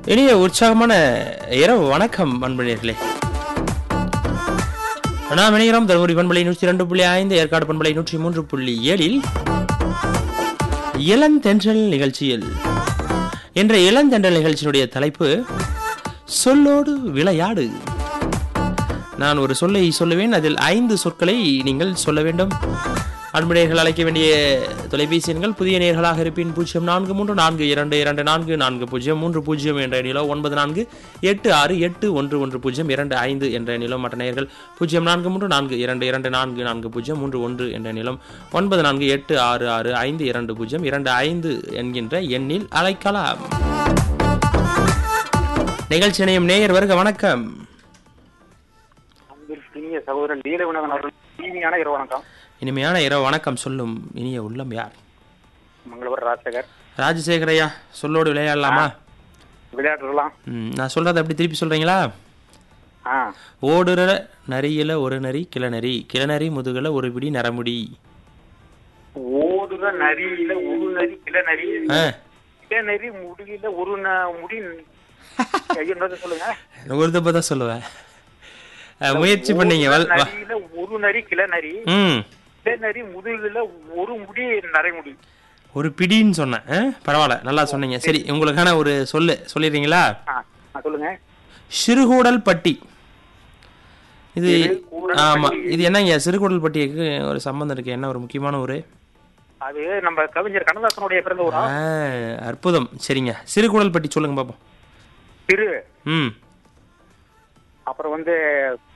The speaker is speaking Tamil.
இனிய உற்சாகமான இரவு வணக்கம் அன்பர்களே நாம் இணைகிறோம் தருமபுரி பண்பலை நூற்றி ரெண்டு புள்ளி ஐந்து ஏற்காடு பண்பலை நூற்றி மூன்று புள்ளி ஏழில் இளந்தென்றல் நிகழ்ச்சியில் இன்றைய இளந்தென்றல் நிகழ்ச்சியினுடைய தலைப்பு சொல்லோடு விளையாடு நான் ஒரு சொல்லை சொல்லுவேன் அதில் ஐந்து சொற்களை நீங்கள் சொல்ல வேண்டும் அன்புடையர்கள் அழைக்க வேண்டிய தொலைபேசி எண்கள் புதிய நேர்களாக இருப்பின் பூஜ்ஜியம் நான்கு மூன்று நான்கு இரண்டு இரண்டு நான்கு நான்கு பூஜ்ஜியம் மூன்று பூஜ்ஜியம் என்ற எண்ணிலோ ஒன்பது நான்கு எட்டு ஆறு எட்டு ஒன்று ஒன்று பூஜ்ஜியம் இரண்டு ஐந்து என்ற எண்ணிலோ மற்ற நேயர்கள் பூஜ்ஜியம் நான்கு மூன்று நான்கு இரண்டு இரண்டு நான்கு நான்கு பூஜ்ஜியம் மூன்று ஒன்று என்ற எண்ணிலும் ஒன்பது நான்கு எட்டு ஆறு ஆறு ஐந்து இரண்டு பூஜ்ஜியம் இரண்டு ஐந்து என்கின்ற எண்ணில் அழைக்கலாம் நிகழ்ச்சி இணையும் நேயர் வருக வணக்கம் இனிய சகோதரன் நீலவினகன் அவர்கள் இனிமையான இரவு வணக்கம் இனிமையான இரவு வணக்கம் சொல்லும் இனிய உள்ளம் யார் மங்களவர் ராஜசேகர் ராஜசேகரையா சொல்லோடு விளையாடலாமா விளையாடலாம் ம், நான் சொல்றதை அப்படி திருப்பி சொல்றீங்களா ஆ ஓடுற நரியில ஒரு நரி கிளநரி கிளநரி முதுகுல ஒரு பிடி நரமுடி ஓடுற நரியில ஒரு நரி கிள நரி ஆ, கிள நரி முடியில ஒரு ந- முடி ஐயோ, இன்னொரு சொல்லுங்க ஒரு தப்ப தான் சொல்லுவேன் ஆ, முயற்சி பண்ணீங்க வல்- வா. நரியில ஒரு நரி கிள நரி ம் கிள நரி முதுகுல ஒரு முடி நரைமுடி ஒரு பிடின்னு சொன்னேன் ஆ, பரவாயில்ல நல்லா சொன்னீங்க சரி உங்களுக்கான ஒரு சொல்லு சொல்லிடுறீங்களா ஆ ஆ, சொல்லுங்க சிறுகூடல் பட்டி இது சிறுகூடல் ஆமா பட்டி. இது என்னங்க சிறுகூடல் பட்டிக்கு ஒரு சம்பந்தம் இருக்கு என்ன ஒரு முக்கியமான ஒரு அது நம்ம கவிஞர் கண்ணதாசனுடைய பிறந்த ஊரா ஆ, அற்புதம் சரிங்க சிறுகுடல் பட்டி சொல்லுங்க பாப்போம் திரு ம் அப்புறம் வந்து